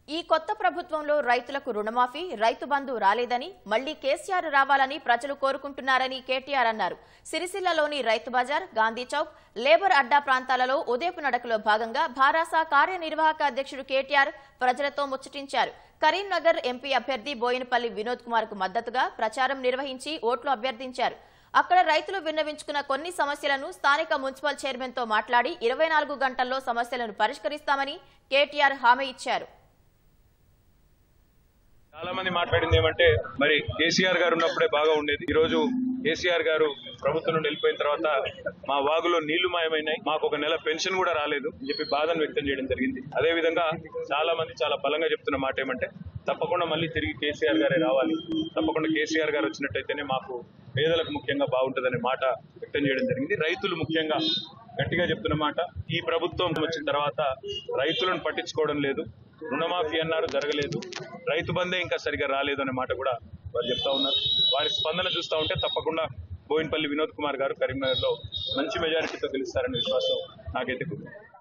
ఈ కొత్త ప్రభుత్వంలో రైతులకు రుణమాఫీ రైతు బంధు రాలేదని మళ్లీ కేసీఆర్ రావాలని ప్రజలు కోరుకుంటున్నారని కేటీఆర్ అన్నారు సిరిసిల్లలోని రైతు బజార్ గాంధీ చౌక్ లేబర్ అడ్డా ప్రాంతాలలో ఉదయపు నడకలో భాగంగా భారాసా కార్యనిర్వాహక అధ్యక్షుడు కేటీఆర్ ప్రజలతో ముచ్చటించారు కరీంనగర్ ఎంపీ అభ్యర్థి బోయినపల్లి వినోద్ కుమార్ కు మద్దతుగా ప్రచారం నిర్వహించి ఓట్లు అభ్యర్థించారు అక్కడ రైతులు విన్నవించుకున్న కొన్ని సమస్యలను స్థానిక మున్సిపల్ చైర్మన్ తో మాట్లాడి ఇరవై నాలుగు గంటల్లో సమస్యలను పరిష్కరిస్తామని కేటీఆర్ హామీ ఇచ్చారు చాలా మంది మాట్లాడింది ఏమంటే మరి కేసీఆర్ గారు ఉన్నప్పుడే బాగా ఉండేది ఈ రోజు కేసీఆర్ గారు ప్రభుత్వం నుండి వెళ్ళిపోయిన తర్వాత మా వాగులో నీళ్లు మాయమైనాయి మాకు ఒక నెల పెన్షన్ కూడా రాలేదు అని చెప్పి బాధను వ్యక్తం చేయడం జరిగింది అదే విధంగా చాలా మంది చాలా బలంగా చెప్తున్న మాట ఏమంటే తప్పకుండా మళ్ళీ తిరిగి కేసీఆర్ గారే రావాలి తప్పకుండా కేసీఆర్ గారు వచ్చినట్టయితేనే మాకు పేదలకు ముఖ్యంగా బాగుంటుందనే మాట వ్యక్తం చేయడం జరిగింది రైతులు ముఖ్యంగా గట్టిగా చెప్తున్న మాట ఈ ప్రభుత్వం వచ్చిన తర్వాత రైతులను పట్టించుకోవడం లేదు రుణమాఫీ అన్నారు జరగలేదు రైతు బందే ఇంకా సరిగా రాలేదు అనే మాట కూడా వారు చెప్తా ఉన్నారు వారి స్పందన చూస్తూ ఉంటే తప్పకుండా బోయినపల్లి వినోద్ కుమార్ గారు కరీంనగర్ లో మంచి మెజారిటీతో గెలుస్తారనే విశ్వాసం నాకైతే ఉంది